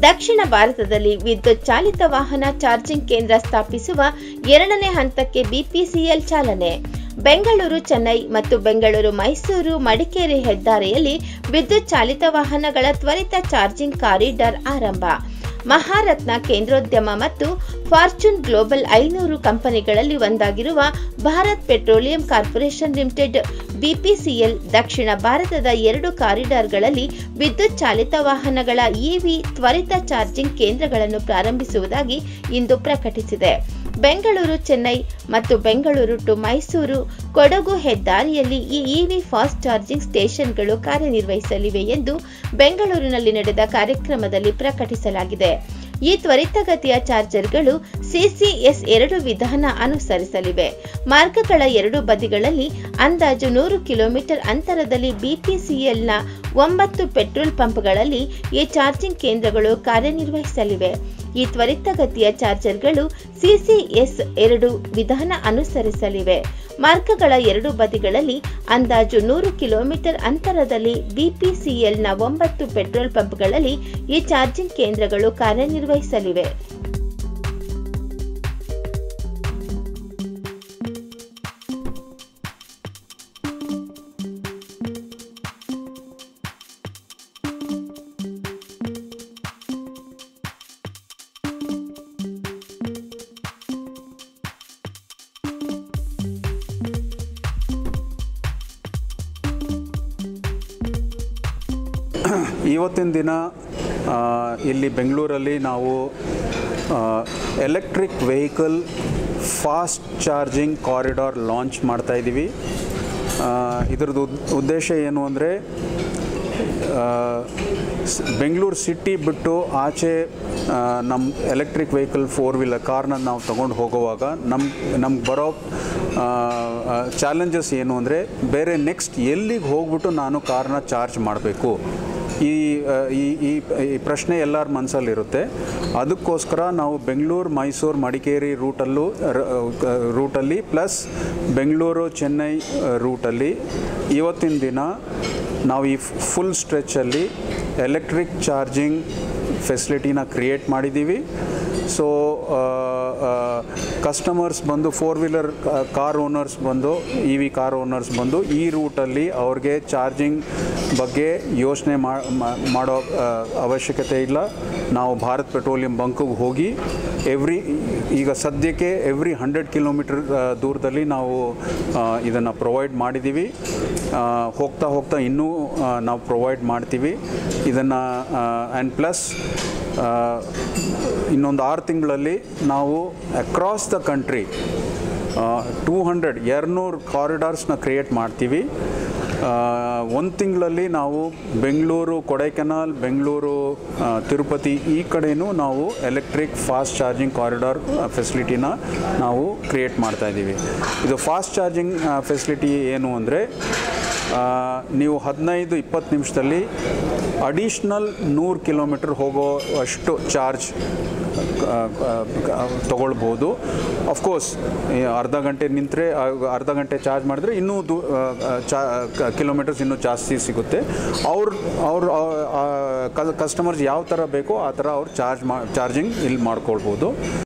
ದಕ್ಷಿಣ ಭಾರತದಲ್ಲಿ ವಿದ್ಯುತ್ ಚಾಲಿತ ವಾಹನ ಚಾರ್ಜಿಂಗ್ ಕೇಂದ್ರ ಸ್ಥಾಪಿಸುವ ಎರಡನೇ ಹಂತಕ್ಕೆ ಬಿಪಿಸಿಎಲ್ ಚಾಲನೆ ಬೆಂಗಳೂರು ಚೆನ್ನೈ ಮತ್ತು ಬೆಂಗಳೂರು ಮೈಸೂರು ಮಡಿಕೇರಿ ಹೆದ್ದಾರಿಯಲ್ಲಿ ವಿದ್ಯುತ್ ಚಾಲಿತ ವಾಹನಗಳ ತ್ವರಿತ ಚಾರ್ಜಿಂಗ್ ಕಾರಿಡಾರ್ ಆರಂಭ ಮಹಾರತ್ನ ಕೇಂದ್ರೋದ್ಯಮ ಮತ್ತು ಫಾರ್ಚೂನ್ ಗ್ಲೋಬಲ್ ಐನೂರು ಕಂಪನಿಗಳಲ್ಲಿ ಒಂದಾಗಿರುವ Bharat petroleum corporation limited BPCL ದಕ್ಷಿಣ ಭಾರತದ ಎರಡು ಕಾರಿಡಾರ್ಗಳಲ್ಲಿ ವಿದ್ಯುತ್ ಚಾಲಿತ ವಾಹನಗಳ ಇವಿ ತ್ವರಿತ ಚಾರ್ಜಿಂಗ್ ಕೇಂದ್ರಗಳನ್ನು ಪ್ರಾರಂಭಿಸುವುದಾಗಿ ಇಂದು ಪ್ರಕಟಿಸಿದೆ ಬೆಂಗಳೂರು ಚೆನ್ನೈ ಮತ್ತು ಬೆಂಗಳೂರು ಟು ಮೈಸೂರು ಕೊಡಗು ಹೆದ್ದಾರಿಯಲ್ಲಿ ಈ ಇವಿ ಫಾಸ್ಟ್ ಚಾರ್ಜಿಂಗ್ ಸ್ಟೇಷನ್ಗಳು ಕಾರ್ಯನಿರ್ವಹಿಸಲಿವೆ ಎಂದು ಬೆಂಗಳೂರಿನಲ್ಲಿ ನಡೆದ ಕಾರ್ಯಕ್ರಮದಲ್ಲಿ ಪ್ರಕಟಿಸಲಾಗಿದೆ ಈ ತ್ವರಿತಗತಿಯ ಚಾರ್ಜರ್ಗಳು ಸಿಸಿಎಸ್ ಎರಡು ವಿಧಾನ ಅನುಸರಿಸಲಿವೆ ಮಾರ್ಗಗಳ ಎರಡು ಬದಿಗಳಲ್ಲಿ ಅಂದಾಜು ನೂರು ಕಿಲೋಮೀಟರ್ ಅಂತರದಲ್ಲಿ ಬಿಪಿಸಿಎಲ್ನ ಒಂಬತ್ತು ಪೆಟ್ರೋಲ್ ಪಂಪ್ಗಳಲ್ಲಿ ಈ ಚಾರ್ಜಿಂಗ್ ಕೇಂದ್ರಗಳು ಕಾರ್ಯನಿರ್ವಹಿಸಲಿವೆ ಈ ತ್ವರಿತಗತಿಯ ಚಾರ್ಜರ್ಗಳು ಸಿಸಿಎಸ್ ಎರಡು ವಿಧಾನ ಅನುಸರಿಸಲಿವೆ ಮಾರ್ಗಗಳ ಎರಡು ಬದಿಗಳಲ್ಲಿ ಅಂದಾಜು ನೂರು ಕಿಲೋಮೀಟರ್ ಅಂತರದಲ್ಲಿ ಬಿಪಿಸಿಎಲ್ನ ಒಂಬತ್ತು ಪೆಟ್ರೋಲ್ ಪಂಪ್ಗಳಲ್ಲಿ ಈ ಚಾರ್ಜಿಂಗ್ ಕೇಂದ್ರಗಳು ಕಾರ್ಯನಿರ್ವಹಿಸಲಿವೆ ಇವತ್ತಿನ ದಿನ ಆ, ಇಲ್ಲಿ ಬೆಂಗಳೂರಲ್ಲಿ ನಾವು electric vehicle fast charging corridor launch ಮಾಡ್ತಾ ಇದ್ದೀವಿ ಇದ್ರದ್ದು ಉದ್- ಉದ್ದೇಶ ಏನು ಅಂದರೆ ಬೆಂಗಳೂರು ಸಿಟಿ ಬಿಟ್ಟು ಆಚೆ ನಮ್ಮ ಎಲೆಕ್ಟ್ರಿಕ್ ವೆಹಿಕಲ್ ಫೋರ್ ವೀಲರ್ ಕಾರ್ನ ನಾವು ತೊಗೊಂಡು ಹೋಗುವಾಗ ನಮ್ಮ ನಮ್ಗೆ ಬರೋ ಚಾಲೆಂಜಸ್ ಏನು ಅಂದರೆ ಬೇರೆ ನೆಕ್ಸ್ಟ್ ಎಲ್ಲಿಗೆ ಹೋಗ್ಬಿಟ್ಟು ನಾನು ಕಾರ್ನ ಚಾರ್ಜ್ ಮಾಡಬೇಕು ಈ ಆ, ಈ ಈ ಈ ಪ್ರಶ್ನೆ ಎಲ್ಲರ ಮನಸ್ಸಲ್ಲಿರುತ್ತೆ ಅದಕ್ಕೋಸ್ಕರ ನಾವು ಬೆಂಗಳೂರು ಮೈಸೂರು ಮಡಿಕೇರಿ ರೂಟಲ್ಲೂ ರ- ಆ, ರೂಟಲ್ಲಿ ಪ್ಲಸ್ ಬೆಂಗಳೂರು ಚೆನ್ನೈ ಆ, ರೂಟಲ್ಲಿ ಇವತ್ತಿನ ದಿನ ನಾವು ಈ ಫುಲ್ ಸ್ಟ್ರೆಚ್ಚಲ್ಲಿ ಎಲೆಕ್ಟ್ರಿಕ್ ಚಾರ್ಜಿಂಗ್ ಫೆಸಿಲಿಟಿನ ಕ್ರಿಯೇಟ್ ಮಾಡಿದ್ದೀವಿ ಸೊ ಕಸ್ಟಮರ್ಸ್ ಬಂದು ಫೋರ್ ವೀಲರ್ ಕಾರ್ ಓನರ್ಸ್ ಬಂದು ಇ ವಿ ಕಾರ್ ಓನರ್ಸ್ ಬಂದು ಈ ರೂಟಲ್ಲಿ ಅವ್ರಿಗೆ ಚಾರ್ಜಿಂಗ್ ಬಗ್ಗೆ ಯೋಚನೆ ಮಾಡೋ ಆ, ಅವಶ್ಯಕತೆ ಇಲ್ಲ ನಾವು ಭಾರತ್ ಪೆಟ್ರೋಲಿಯಂ ಬಂಕಿಗೆ ಹೋಗಿ ಎವ್ರಿ ಈಗ ಸದ್ಯಕ್ಕೆ ಎವ್ರಿ ಹಂಡ್ರೆಡ್ ಕಿಲೋಮೀಟರ್ ದೂರದಲ್ಲಿ ನಾವು ಇದನ್ನು ಪ್ರೊವೈಡ್ ಮಾಡಿದ್ದೀವಿ ಆ, ಹೋಗ್ತಾ ಹೋಗ್ತಾ ಇನ್ನೂ ಆ, ನಾವು ಪ್ರೊವೈಡ್ ಮಾಡ್ತೀವಿ ಇದನ್ನು ಆ್ಯಂಡ್ ಪ್ಲಸ್ ಇನ್ನೊಂದು ಆರು ತಿಂಗಳಲ್ಲಿ ನಾವು across the country two hundred ಎರಡುನೂರು ಕಾರಿಡಾರ್ಸ್ನ ಕ್ರಿಯೇಟ್ ಮಾಡ್ತೀವಿ ಒಂದು ತಿಂಗಳಲ್ಲಿ ನಾವು ಬೆಂಗಳೂರು ಕೊಡೈಕೆನಾಲ್ ಬೆಂಗಳೂರು ಆ, ತಿರುಪತಿ ಈ ಕಡೆನೂ ನಾವು ಎಲೆಕ್ಟ್ರಿಕ್ ಫಾಸ್ಟ್ ಚಾರ್ಜಿಂಗ್ ಕಾರಿಡಾರ್ ಫೆಸಿಲಿಟಿನ ನಾವು ಕ್ರಿಯೇಟ್ ಮಾಡ್ತಾ ಇದ್ದೀವಿ ಇದು ಫಾಸ್ಟ್ ಚಾರ್ಜಿಂಗ್ ಫೆಸಿಲಿಟಿ ಏನು ಅಂದರೆ ನೀವು ಹದಿನೈದು ಇಪ್ಪತ್ತು ನಿಮಿಷದಲ್ಲಿ ಅಡಿಷ್ನಲ್ ನೂರು ಕಿಲೋಮೀಟರ್ ಹೋಗೋ ಅಷ್ಟು ಚಾರ್ಜ್ ತೊಗೊಳ್ಬೋದು ಅಫ್ಕೋರ್ಸ್ ಅರ್ಧ ಗಂಟೆ ನಿಂತರೆ ಅರ್ಧ ಗಂಟೆ ಚಾರ್ಜ್ ಮಾಡಿದ್ರೆ ಇನ್ನೂ ದೂ ಚಾ ಕಿಲೋಮೀಟರ್ಸ್ ಇನ್ನೂ ಜಾಸ್ತಿ ಸಿಗುತ್ತೆ ಅವ್ರ ಅವ್ರ ಕಸ್ಟಮರ್ಸ್ ಯಾವ ಥರ ಬೇಕೋ ಆ ಥರ ಅವ್ರು ಚಾರ್ಜ್ ಮಾ ಚಾರ್ಜಿಂಗ್ ಇಲ್ಲಿ ಮಾಡ್ಕೊಳ್ಬೋದು